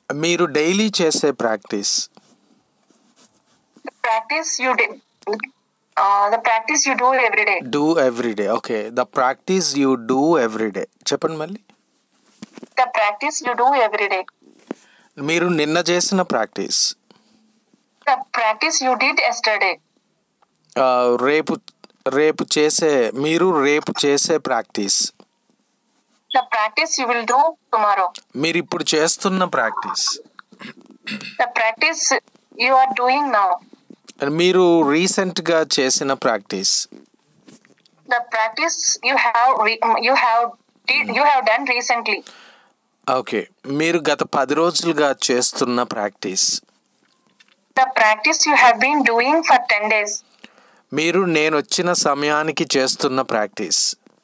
మీరు డైలీ చేసే practice The practice you did. Uh, the practice you do every day. Do every day okay the practice you do every day చెప్పండి మళ్ళీ The practice you do every day. మీరు నిన్న చేసిన practice The practice you did yesterday. రేపు రేపు చేసే మీరు రేపు చేసే practice The practice you will do tomorrow. మీరు ఇప్పుడు చేస్తున్న practice The practice you are doing now. మీరు రీసెంట్గా చేసిన practice The practice you have re- you have did, you have done recently. Okay మీరు గత పది రోజులుగా చేస్తున్న practice The practice you have been doing for 10 days. మీరు నేను వచ్చిన సమయానికి చేస్తున్న practice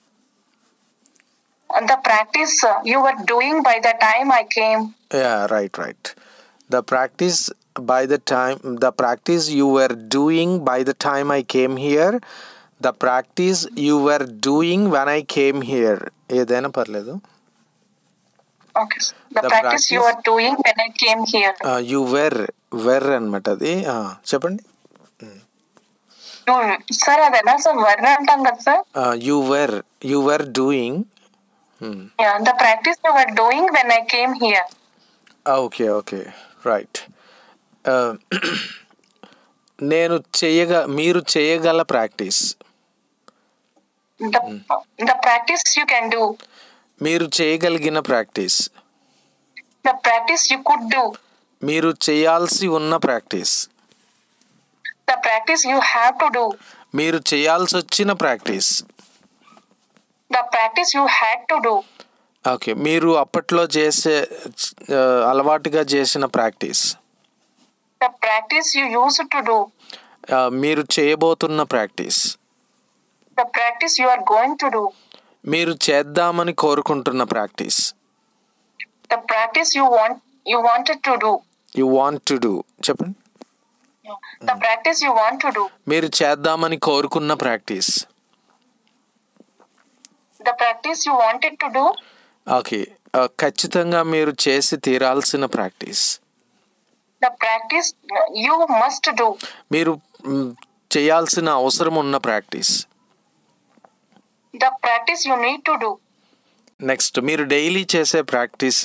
And the practice uh, you were doing by the time I came. Yeah right right the practice by the time the practice you were doing by the time I came here the practice you were doing when I came here ఏదైనా పర్లేదు Okay. The, The practice, you practice- were doing when I came here. You were were అనమాట అది ఆ, చెప్పండి sir అదేనా sir వర్ణ అంటాం కదా sir you were you were doing the practice you were doing when I came here okay okay right నేను చేయగ మీరు చేయగల practice the practice you can do మీరు చేయగలిగిన practice the practice you could do మీరు చేయాల్సి ఉన్న practice the practice you have to do మీరు చేయాల్సి వచ్చిన practice the practice you had to do okay మీరు అప్పట్లో చేసే ఆ, అలవాటుగా చేసిన practice the practice you used to do ఆ, మీరు చేయబోతున్న practice the practice you are going to do మీరు చేద్దామని కోరుకుంటున్న practice the practice you want you wanted to do you want to do చెప్పండి the practice you want to do మీరు చేద్దామని కోరుకున్న practice the practice you wanted to do okay ఆ, ఖచ్చితంగా మీరు చేసి తీరాల్సిన practice the practice you must do మీరు మ్, చేయాల్సిన అవసరం ఉన్న practice the practice you need to do next మీరు డైలీ చేసే ప్రాక్టీస్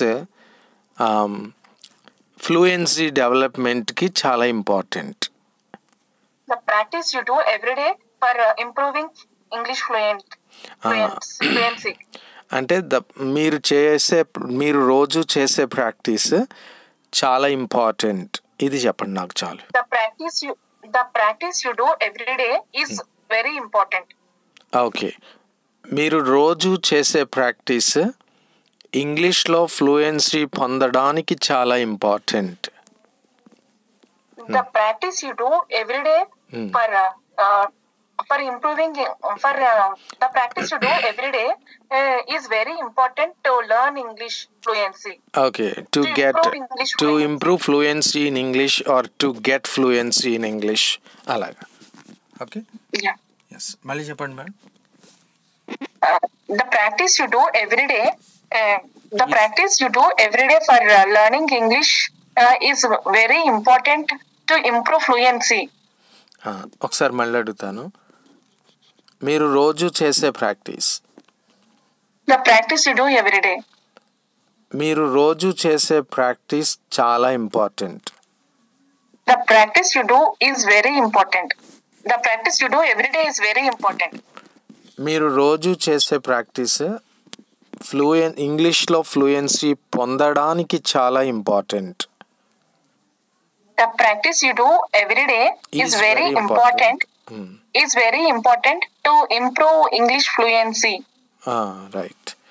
ఫ్లూయెన్సీ డెవలప్మెంట్కి చాలా important the practice you do every day for uh, improving English fluent, fluent fluency. అంటే ద మీరు చేసే మీరు రోజు చేసే ప్రాక్టీస్ చాలా ఇంపార్టెంట్ ఇది చెప్పండి నాకు చాలు The practice you the practice you do every day is very important. Okay మీరు రోజు చేసే ప్రాక్టీస్ ఇంగ్లీష్లో ఫ్లూయెన్సీ పొందడానికి చాలా important The practice you do every day Hmm. for uh, uh, for improving for uh, the practice you do every day uh, is very important to learn English fluency. Okay to To get improve English to fluency. Improve fluency in English or to get fluency in English అలాగా okay Yeah. Yes మళ్ళీ చెప్పండి madam Uh, the practice you do every day uh, the practice you do every day for uh, learning english uh, is very important to improve fluency ఒకసారి మళ్ళీ అడుగుతాను మీరు రోజు చేసే practice the practice you do every day మీరు రోజు చేసే practice చాలా important the practice you do is very important the practice you do every day is very important మీరు రోజు చేసే ప్రాక్టీస్ ఫ్లూయెన్ ఇంగ్లీష్లో ఫ్లూయెన్సీ పొందడానికి చాలా important the practice you do every day is, very, important, is very important to improve english fluency right